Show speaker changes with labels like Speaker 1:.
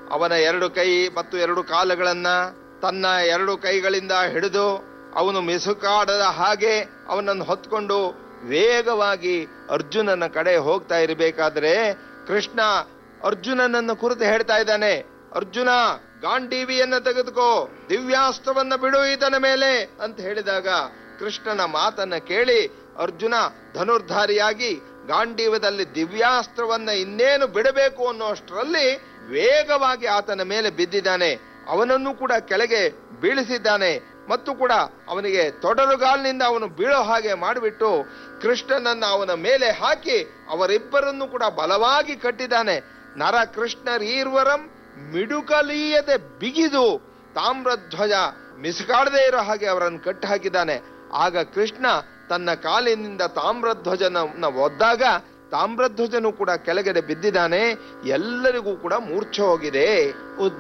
Speaker 1: ಅವನ ಎರಡು ಕೈ ಮತ್ತು ಎರಡು ಕಾಲುಗಳನ್ನ ತನ್ನ ಎರಡು ಕೈಗಳಿಂದ ಹಿಡಿದು ಅವನು ಮಿಸುಕಾಡದ ಹಾಗೆ ಅವನನ್ನು ಹೊತ್ಕೊಂಡು ವೇಗವಾಗಿ ಅರ್ಜುನನ ಕಡೆ ಹೋಗ್ತಾ ಇರಬೇಕಾದ್ರೆ ಕೃಷ್ಣ ಅರ್ಜುನನನ್ನು ಕುರಿತು ಹೇಳ್ತಾ ಇದ್ದಾನೆ ಅರ್ಜುನ ಗಾಂಡೀವಿಯನ್ನ ತೆಗೆದುಕೋ ದಿವ್ಯಾಸ್ತ್ರವನ್ನ ಬಿಡು ಈತನ ಮೇಲೆ ಅಂತ ಹೇಳಿದಾಗ ಕೃಷ್ಣನ ಮಾತನ್ನ ಕೇಳಿ ಅರ್ಜುನ ಧನುರ್ಧಾರಿಯಾಗಿ ಗಾಂಡೀವದಲ್ಲಿ ದಿವ್ಯಾಸ್ತ್ರವನ್ನ ಇನ್ನೇನು ಬಿಡಬೇಕು ಅನ್ನೋಷ್ಟರಲ್ಲಿ ವೇಗವಾಗಿ ಆತನ ಮೇಲೆ ಬಿದ್ದಿದ್ದಾನೆ ಅವನನ್ನು ಕೂಡ ಕೆಳಗೆ ಬೀಳಿಸಿದ್ದಾನೆ ಮತ್ತು ಕೂಡ ಅವನಿಗೆ ತೊಡರುಗಾಲಿನಿಂದ ಅವನು ಬೀಳೋ ಹಾಗೆ ಮಾಡಿಬಿಟ್ಟು ಕೃಷ್ಣನನ್ನ ಅವನ ಮೇಲೆ ಹಾಕಿ ಅವರಿಬ್ಬರನ್ನು ಕೂಡ ಬಲವಾಗಿ ಕಟ್ಟಿದ್ದಾನೆ ನರ ಕೃಷ್ಣರೀರ್ವರಂ ಮಿಡುಕಲೀಯದೆ ಬಿಗಿದು ತಾಮ್ರಧ್ವಜ ಮಿಸುಕಾಡದೇ ಇರೋ ಹಾಗೆ ಅವರನ್ನು ಕಟ್ಟಿ ಹಾಕಿದ್ದಾನೆ ಆಗ ಕೃಷ್ಣ ತನ್ನ ಕಾಲಿನಿಂದ ತಾಮ್ರಧ್ವಜನ ಒದ್ದಾಗ ತಾಮ್ರಧ್ವಜನು ಕೂಡ ಕೆಳಗಡೆ ಬಿದ್ದಿದ್ದಾನೆ ಎಲ್ಲರಿಗೂ ಕೂಡ ಮೂರ್ಛೆ ಹೋಗಿದೆ